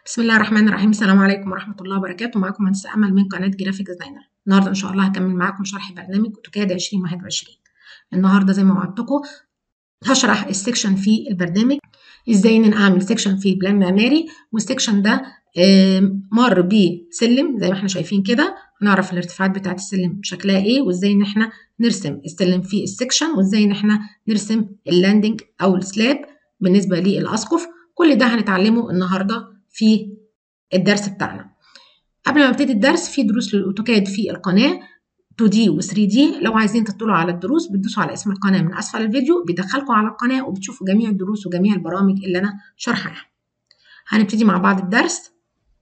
بسم الله الرحمن الرحيم السلام عليكم ورحمة الله وبركاته معاكم مهندسة أمل من قناة جرافيك ديزاينر النهاردة إن شاء الله هكمل معاكم شرح برنامج أوتوكاد 2021 النهاردة زي ما وعدتكم هشرح السكشن في البرنامج ازاي ان انا اعمل سكشن في بلان معماري والسكشن ده مر بسلم زي ما احنا شايفين كده هنعرف الارتفاعات بتاعت السلم شكلها ايه وازاي ان احنا نرسم السلم في السكشن وازاي ان احنا نرسم اللاندنج او السلاب بالنسبه للاسقف كل ده هنتعلمه النهارده في الدرس بتاعنا قبل ما ابتدي الدرس في دروس للاوتوكاد في القناه 2 دي و 3 دي لو عايزين تطلعوا على الدروس بتدوسوا على اسم القناه من اسفل الفيديو بيدخلكم على القناه وبتشوفوا جميع الدروس وجميع البرامج اللي انا شارحاها هنبتدي مع بعض الدرس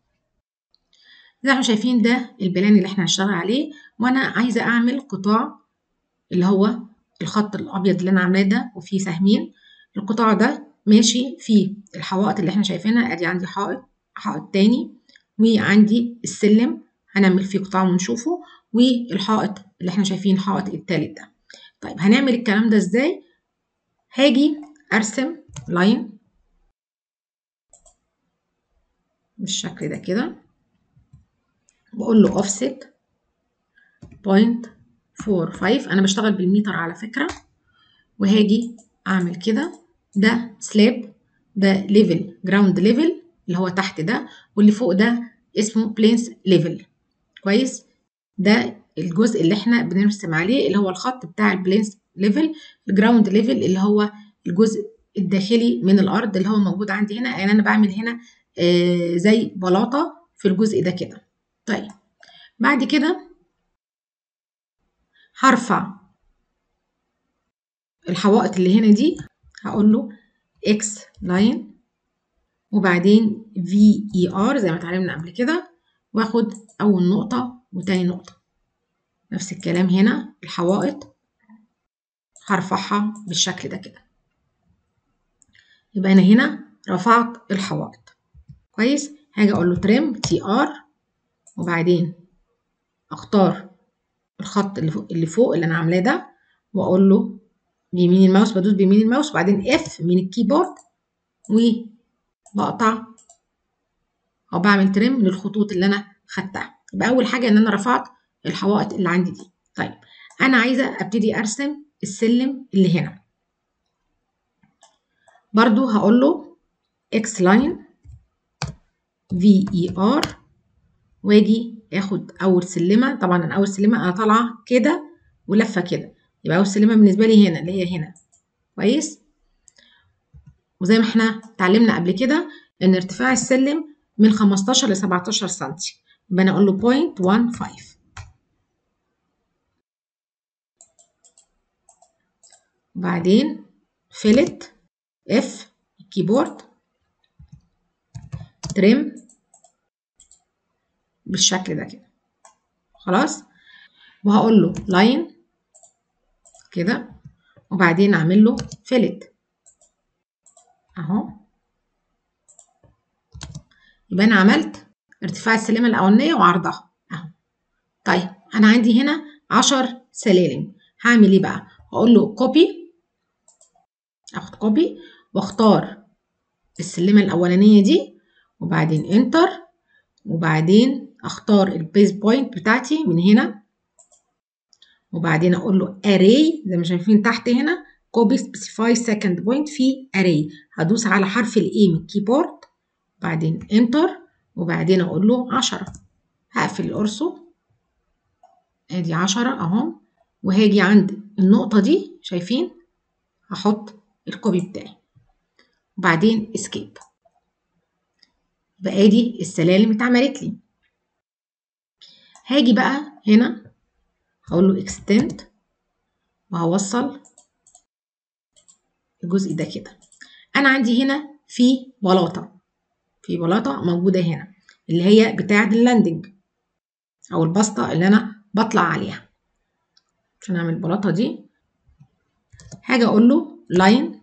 زي ما شايفين ده البلان اللي احنا هنشتغل عليه وانا عايزه اعمل قطاع اللي هو الخط الابيض اللي انا عاملاه ده وفيه سهمين القطاع ده ماشي في الحوائط اللي احنا شايفينها ادي عندي حائط حائط تاني وعندي السلم هنعمل فيه قطاع ونشوفه والحائط اللي احنا شايفين الحائط التالت ده طيب هنعمل الكلام ده ازاي هاجي ارسم لاين بالشكل ده كده بقول له offset point فور فايف انا بشتغل بالمتر على فكرة وهاجي اعمل كده ده سلاب ده ليفل جراوند ليفل اللي هو تحت ده واللي فوق ده اسمه بلينس ليفل كويس ده الجزء اللي احنا بنرسم عليه اللي هو الخط بتاع البلينس ليفل الجراوند ليفل اللي هو الجزء الداخلي من الارض اللي هو موجود عندي هنا يعني انا بعمل هنا آه زي بلاطه في الجزء ده كده طيب بعد كده هرفع الحوائط اللي هنا دي هقول له اكس لاين وبعدين في اي ار زي ما اتعلمنا قبل كده واخد اول نقطه وتاني نقطه نفس الكلام هنا الحوائط هرفعها بالشكل ده كده يبقى انا هنا رفعت الحوائط كويس هاجي اقول له تريم تي ار وبعدين اختار الخط اللي فوق اللي فوق اللي انا عاملاه ده واقول له بيمين الماوس بدوس بيمين الماوس وبعدين اف من الكيبورد وبقطع او بعمل تريم للخطوط اللي انا خدتها يبقى اول حاجه ان انا رفعت الحوائط اللي عندي دي طيب انا عايزه ابتدي ارسم السلم اللي هنا برضو هقول له اكس لاين في اي ار واجي اخد اول سلمه طبعا انا اول سلمه انا طالعه كده ولفه كده يبقى اول سلمه بالنسبه لي هنا اللي هي هنا كويس وزي ما احنا اتعلمنا قبل كده ان ارتفاع السلم من 15 ل 17 سم يبقى انا اقول له 0.15 وبعدين فيلت اف الكيبورد تريم بالشكل ده كده خلاص وهقول له لاين كده وبعدين اعمل له فيلت اهو يبقى انا عملت ارتفاع السلمه الاولانيه وعرضها اهو طيب انا عندي هنا 10 سلالم هعمل ايه بقى هقول له كوبي اخد كوبي واختار السلمه الاولانيه دي وبعدين انتر وبعدين اختار البيز بوينت بتاعتي من هنا وبعدين اقول له array زي ما شايفين تحت هنا copy specify second point في array هدوس على حرف الاي من الكيبورد بعدين انتر وبعدين اقول له 10 هقفل القرصو ادي 10 اهو وهاجي عند النقطة دي شايفين هحط الكوبي بتاعي وبعدين اسكيب بقى دي السلالم اتعملت لي هاجي بقى هنا هقول له extend وهوصل الجزء ده كده انا عندي هنا في بلاطه في بلاطه موجوده هنا اللي هي بتاعه اللاندنج او البسطه اللي انا بطلع عليها عشان اعمل البلاطه دي هاجي اقول له لاين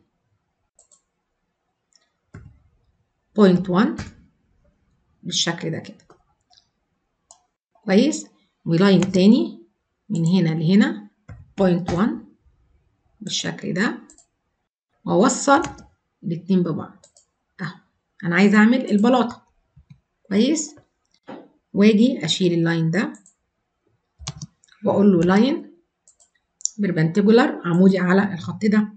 بوينت 1 بالشكل ده كده كويس ولاين تاني من هنا لهنا بوينت 1 بالشكل ده واوصل الاتنين ببعض اهو انا عايزه اعمل البلاطه كويس واجي اشيل اللاين ده واقول له لاين بربنتيجولار عمودي على الخط ده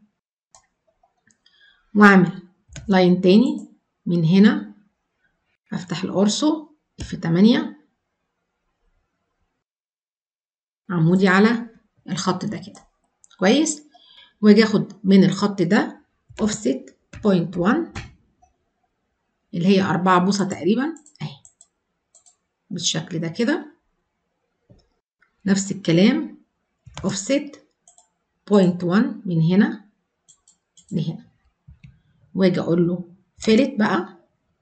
واعمل لاين تاني من هنا افتح القرصو في 8 عمودي على الخط ده كده كويس واجي اخد من الخط ده اوفست بوينت 1 اللي هي أربعة بوصة تقريبا اهي بالشكل ده كده نفس الكلام اوفست بوينت 1 من هنا لهنا واجي اقول له فيلت بقى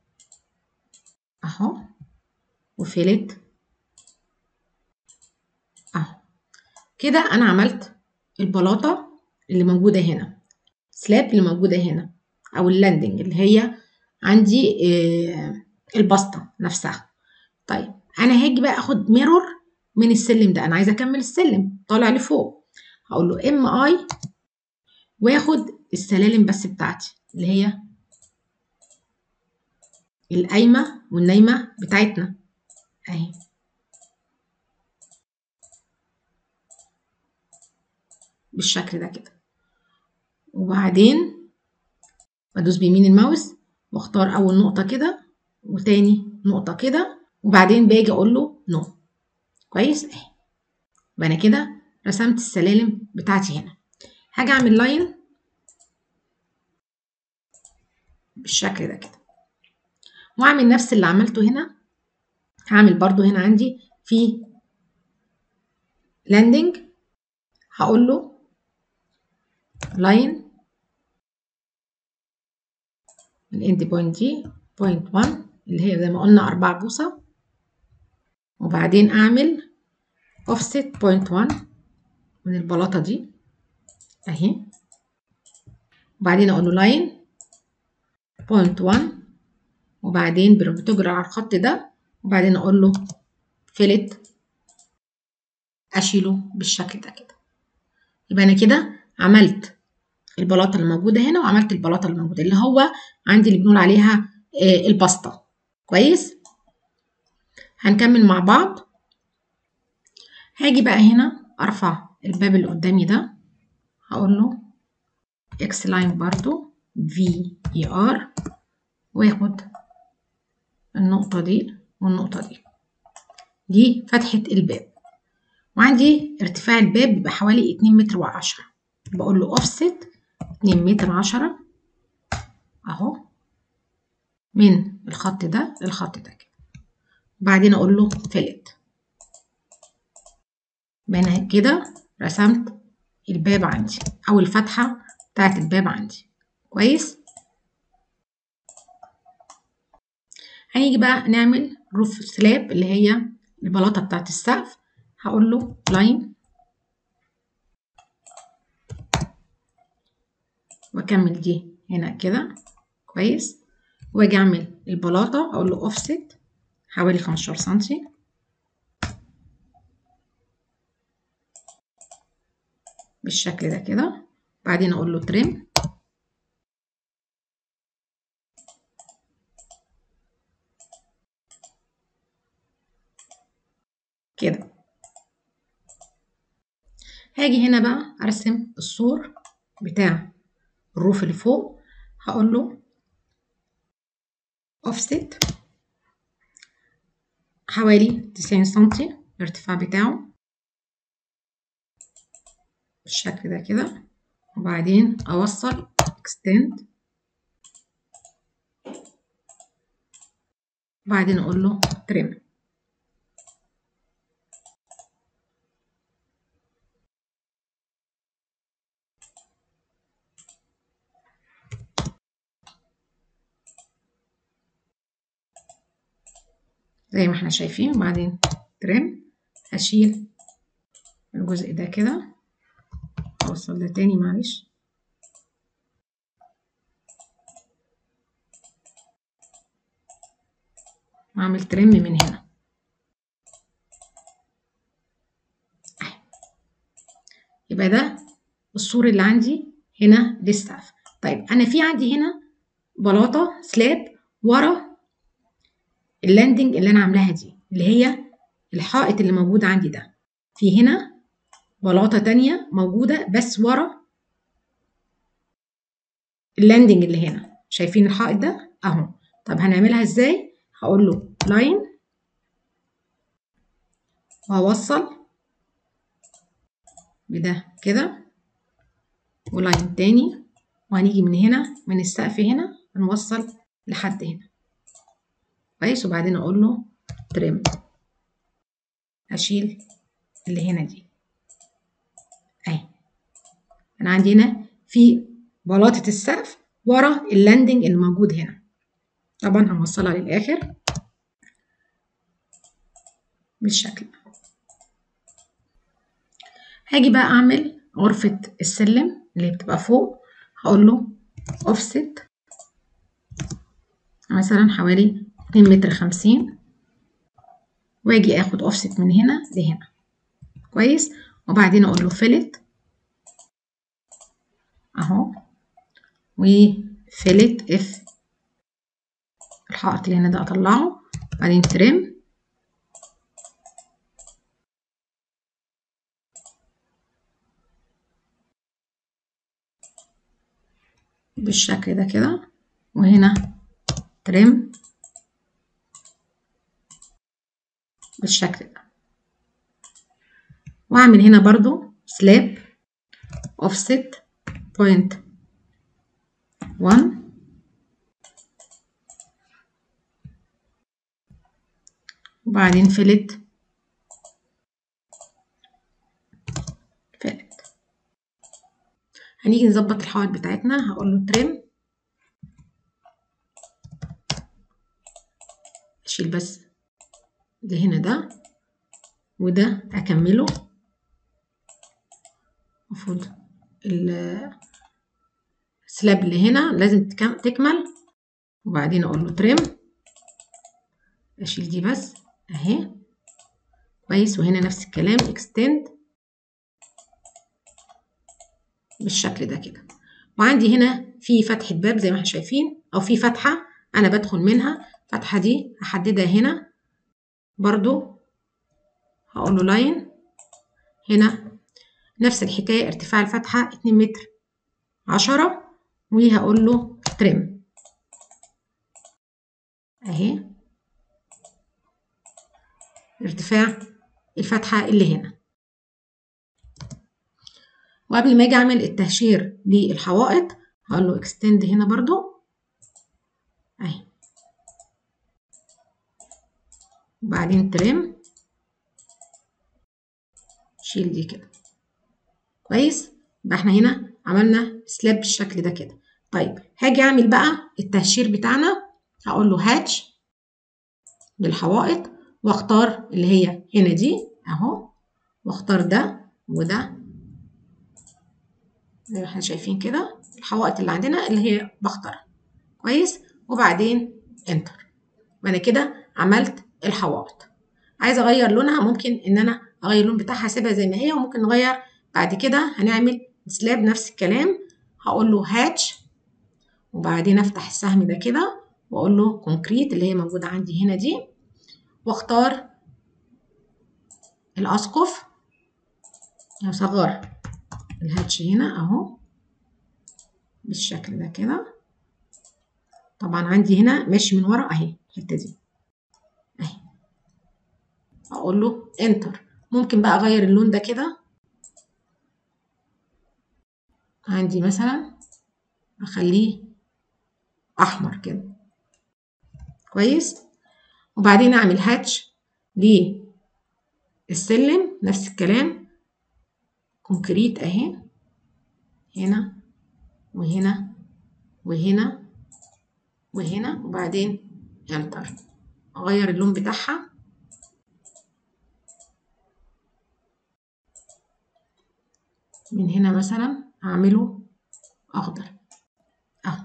اهو وفيلت اهو كده انا عملت البلاطه اللي موجوده هنا سلاب اللي موجوده هنا او اللاندنج اللي هي عندي آه البسطه نفسها طيب انا هاجي بقى اخد ميرور من السلم ده انا عايزه اكمل السلم طالع لفوق هقول له ام اي واخد السلالم بس بتاعتي اللي هي القايمه والنايمه بتاعتنا اهي بالشكل ده كده وبعدين بدوس بيمين الماوس واختار اول نقطه كده وتاني نقطه كده وبعدين باجي اقول له نو كويس اهي يبقى انا كده رسمت السلالم بتاعتي هنا هاجي اعمل لاين بالشكل ده كده واعمل نفس اللي عملته هنا هعمل برضو هنا عندي في لاندنج هقول له لاين الاند بوينت دي بوينت 1 اللي هي زي ما قلنا 4 بوصة وبعدين اعمل اوفست بوينت 1 من البلاطة دي اهي وبعدين اقول له لاين بوينت 1 وبعدين بتجرى على الخط ده وبعدين اقول له فيلت اشيله بالشكل ده كده يبقى انا كده عملت البلاطه اللي موجوده هنا وعملت البلاطه اللي موجوده اللي هو عندي اللي بنقول عليها آه البسطه كويس هنكمل مع بعض هاجي بقى هنا ارفع الباب اللي قدامي ده هقول له اكس لاين برضو في اي ار واخد النقطة دي والنقطة دي دي فتحة الباب وعندي ارتفاع الباب بيبقى حوالي اتنين متر وعشرة بقول له اوفست اتنين متر عشرة اهو من الخط ده للخط ده كده وبعدين اقول له فيلت انا كده رسمت الباب عندي او الفتحة بتاعت الباب عندي كويس هنيجي بقى نعمل روف سلاب اللي هي البلاطة بتاعت السقف هقول له لاين واكمل دي هنا كده كويس واجي اعمل البلاطة اقول له اوفست حوالي 15 سنتي بالشكل ده كده بعدين اقول له تريم كده هاجي هنا بقى ارسم السور بتاع الروف اللي فوق هقول له اوفست حوالي 90 سنتي الارتفاع بتاعه بالشكل ده كده وبعدين اوصل extend وبعدين اقول له trim زي ما احنا شايفين وبعدين ترم هشيل الجزء ده كده اوصل ده تاني معلش واعمل ترم من هنا يبقى ده السور اللي عندي هنا للسقف طيب انا في عندي هنا بلاطه سلاب ورا اللاندنج اللي انا عاملاها دي اللي هي الحائط اللي موجود عندي ده في هنا بلاطة تانية موجودة بس ورا اللاندنج اللي هنا شايفين الحائط ده اهو طب هنعملها ازاي هقول له لاين وهوصل بده كده ولاين تاني وهنيجي من هنا من السقف هنا هنوصل لحد هنا كويس وبعدين اقول له تريم اشيل اللي هنا دي اهي انا عندي هنا في بلاطة السقف ورا اللاندنج اللي موجود هنا طبعا هنوصلها للاخر بالشكل ده هاجي بقى اعمل غرفة السلم اللي بتبقى فوق هقول له offset مثلا حوالي اتنين متر خمسين واجي اخد offset من هنا لهنا كويس وبعدين اقول له fillet اهو وفيلت اف الحائط اللي هنا ده اطلعه بعدين ترم بالشكل ده كده وهنا ترم بالشكل ده واعمل هنا برضو سلاب offset point one وبعدين فلت فلت هنيجي نظبط الحوائط بتاعتنا هقول له ترم اشيل بس ده هنا ده وده اكمله المفروض السلاب اللي هنا لازم تكمل وبعدين اقول له ترم اشيل دي بس اهي كويس وهنا نفس الكلام اكستند بالشكل ده كده وعندي هنا في فتحة باب زي ما احنا شايفين او في فتحة انا بدخل منها الفتحة دي هحددها هنا برضو هقول له لاين هنا نفس الحكاية ارتفاع الفتحة اتنين متر عشرة وهقول له ترم اهي ارتفاع الفتحة اللي هنا وقبل ما اجي اعمل التهشير للحوائط هقول له اكستند هنا برضو اهي وبعدين ترم شيل دي كده كويس يبقى احنا هنا عملنا سلاب بالشكل ده كده طيب هاجي اعمل بقى التهشير بتاعنا هقول له هاتش للحوائط واختار اللي هي هنا دي اهو واختار ده وده زي ما احنا شايفين كده الحوائط اللي عندنا اللي هي بختارها كويس وبعدين انتر وانا كده عملت الحوائط عايزه اغير لونها ممكن ان انا اغير اللون بتاعها اسيبها زي ما هي وممكن نغير بعد كده هنعمل سلاب نفس الكلام هقول له هاتش وبعدين افتح السهم ده كده واقول له كونكريت اللي هي موجوده عندي هنا دي واختار الاسقف هصغر الهاتش هنا اهو بالشكل ده كده طبعا عندي هنا ماشي من ورا اهي الحته دي اهي اقول له انتر ممكن بقى اغير اللون ده كده عندي مثلا اخليه احمر كده كويس وبعدين اعمل هاتش للسلم نفس الكلام كونكريت اهي هنا وهنا وهنا وهنا وبعدين انتر اغير اللون بتاعها من هنا مثلا اعمله اخضر اهو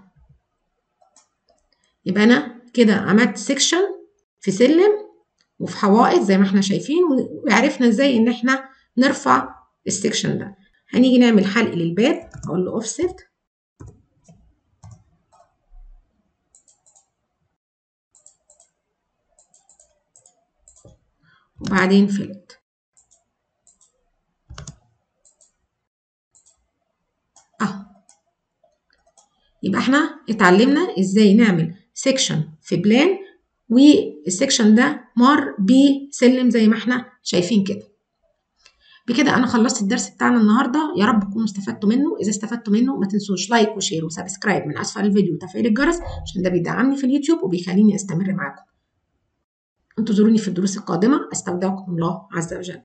يبقى انا كده عملت سيكشن في سلم وفي حوائط زي ما احنا شايفين وعرفنا ازاي ان احنا نرفع السيكشن ده هنيجي نعمل حلق للباب اقول له اوفست وبعدين فيلت اهو يبقى احنا اتعلمنا ازاي نعمل سيكشن في بلان والسيكشن ده مر بسلم زي ما احنا شايفين كده بكده انا خلصت الدرس بتاعنا النهارده يا رب تكونوا استفدتوا منه اذا استفدتوا منه ما تنسوش لايك وشير وسبسكرايب من اسفل الفيديو وتفعيل الجرس عشان ده بيدعمني في اليوتيوب وبيخليني استمر معاكم انتظروني في الدروس القادمه استودعكم الله عز وجل